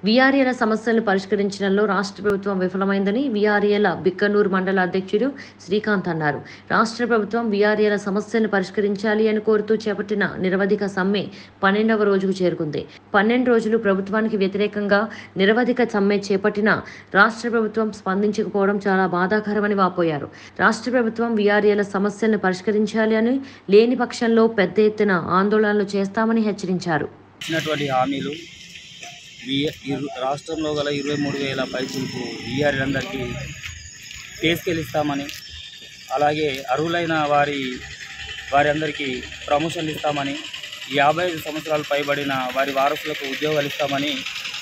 వీఆర్ఏల సమస్యలను పరిష్కరించడంలో రాష్ట్ర ప్రభుత్వం విఫలమైందని వీఆర్ఏల బిక్కనూరు మండల అధ్యక్షుడు శ్రీకాంత్ అన్నారు రాష్ట్ర ప్రభుత్వం వీఆర్ఏల సమస్యలను పరిష్కరించాలి అని కోరుతూ చేపట్టిన నిరవధిక సమ్మె పన్నెండవ రోజుకు చేరుకుంది పన్నెండు రోజులు ప్రభుత్వానికి వ్యతిరేకంగా నిరవధిక సమ్మె చేపట్టిన రాష్ట్ర ప్రభుత్వం స్పందించకపోవడం చాలా బాధాకరమని వాపోయారు రాష్ట్ర ప్రభుత్వం వీఆర్ఏల సమస్యలను పరిష్కరించాలి అని లేని పక్షంలో పెద్ద ఎత్తున ఆందోళనలు చేస్తామని హెచ్చరించారు ఇచ్చినటువంటి హామీలు వి- ఇరు రాష్ట్రంలో గల ఇరవై మూడు వేల పైచులకు వీఆర్లందరికీ తీసుకెళ్ళిస్తామని అలాగే అర్హులైన వారి వారి అందరికీ ప్రమోషన్లు ఇస్తామని యాభై ఐదు సంవత్సరాలు పైబడిన వారి వారసులకు ఉద్యోగాలు ఇస్తామని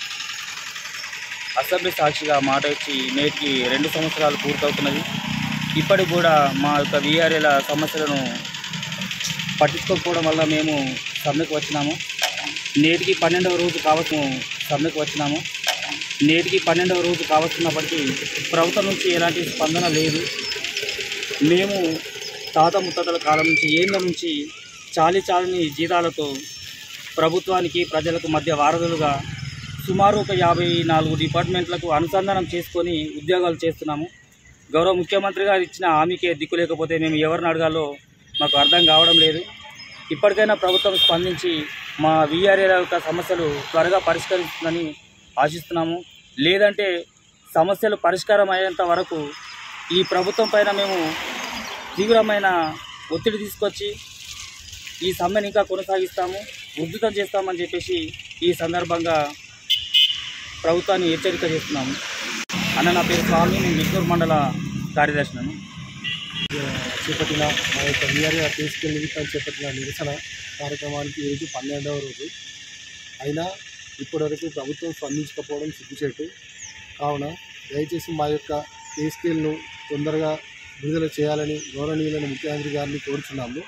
అసెంబ్లీ సాక్షిగా మాట ఇచ్చి నేటికి రెండు సంవత్సరాలు పూర్తవుతున్నది ఇప్పటికి కూడా మా యొక్క వీఆర్ఏల సమస్యలను పట్టించుకోకపోవడం వల్ల మేము సమ్మెకు వచ్చినాము నేటికి పన్నెండవ రోజు కావచ్చు సమ్మెకు వచ్చినాము నేటికి పన్నెండవ రోజు కావస్తున్నప్పటికీ ప్రభుత్వం నుంచి ఎలాంటి స్పందన లేదు మేము తాత ముత్తతల కాలం నుంచి ఏళ్ళ నుంచి చాలి చాలని జీతాలతో ప్రభుత్వానికి ప్రజలకు మధ్య వారధులుగా సుమారు ఒక యాభై నాలుగు డిపార్ట్మెంట్లకు అనుసంధానం చేసుకొని ఉద్యోగాలు చేస్తున్నాము గౌరవ ముఖ్యమంత్రి గారు ఇచ్చిన హామీకే దిక్కు లేకపోతే మేము ఎవరిని అడగాలో మాకు అర్థం కావడం లేదు ఇప్పటికైనా ప్రభుత్వం స్పందించి మా వీఆర్ఏల యొక్క సమస్యలు త్వరగా పరిష్కరిస్తుందని ఆశిస్తున్నాము లేదంటే సమస్యలు పరిష్కారం అయ్యేంత వరకు ఈ ప్రభుత్వం పైన మేము తీవ్రమైన ఒత్తిడి తీసుకొచ్చి ఈ సమ్మెను ఇంకా కొనసాగిస్తాము ఉద్ధృతం చేస్తామని చెప్పేసి ఈ సందర్భంగా ప్రభుత్వాన్ని హెచ్చరిక చేస్తున్నాము అన్న నా పేరు స్వామి నేను మిట్నూరు మండల కార్యదర్శినను చేపట్టిన మా యొక్క వీఆర్ఏ తీసుకెళ్లి నిమిత్తం చేపట్టిన నిరసన కార్యక్రమానికి ఈరోజు పన్నెండవ రోజు అయినా ఇప్పటివరకు ప్రభుత్వం స్పందించకపోవడం సిగ్గుచేటు కావున దయచేసి మా యొక్క పే స్కేల్ను తొందరగా విడుదల చేయాలని గౌరవనీయులైన ముఖ్యమంత్రి గారిని కోరుచున్నాము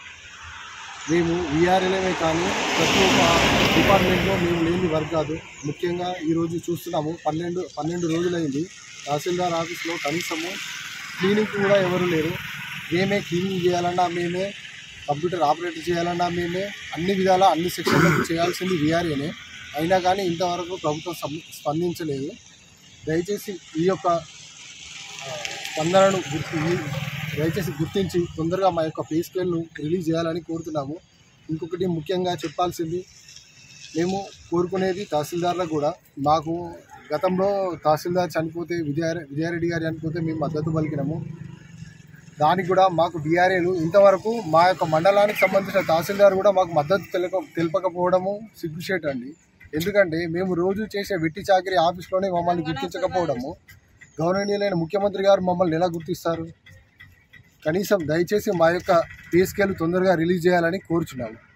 మేము వీఆర్ఎల్ఏమే కానీ ప్రతి ఒక్క డిపార్ట్మెంట్లో మేము లేని వర్క్ కాదు ముఖ్యంగా ఈరోజు చూస్తున్నాము పన్నెండు పన్నెండు రోజులైంది తహసీల్దార్ ఆఫీస్లో కనీసము క్లీనింగ్ కూడా ఎవరు లేరు మేమే క్లీనింగ్ చేయాలన్నా మేమే కంప్యూటర్ ఆపరేట్ చేయాలన్నా మేమే అన్ని విధాలా అన్ని సెక్షన్లకు చేయాల్సింది వీఆర్ఏనే అయినా కానీ ఇంతవరకు ప్రభుత్వం సం- స్పందించలేదు దయచేసి ఈ యొక్క ఆ, స్పందనను గుర్తి ఈ- దయచేసి గుర్తించి తొందరగా మా యొక్క పే స్కేల్ను రిలీజ్ చేయాలని కోరుతున్నాము ఇంకొకటి ముఖ్యంగా చెప్పాల్సింది మేము కోరుకునేది తహసీల్దార్లకు కూడా మాకు గతంలో తహసీల్దార్ చనిపోతే విజయ విజయారెడ్డి గారు చనిపోతే మేము మద్దతు పలికినాము దానికి కూడా మాకు డిఆర్ఏలు ఇంతవరకు మా యొక్క మండలానికి సంబంధించిన తహసీల్దార్ కూడా మాకు మద్దతు తెలక తెలపకపోవడము సిగ్గుచేటు అండి ఎందుకంటే మేము రోజు చేసే వెట్టి చాకరీ ఆఫీస్లోనే మమ్మల్ని గుర్తించకపోవడము గౌరవనీయులైన ముఖ్యమంత్రి గారు మమ్మల్ని ఎలా గుర్తిస్తారు కనీసం దయచేసి మా యొక్క పే స్కేల్ తొందరగా రిలీజ్ చేయాలని కోరుచున్నాము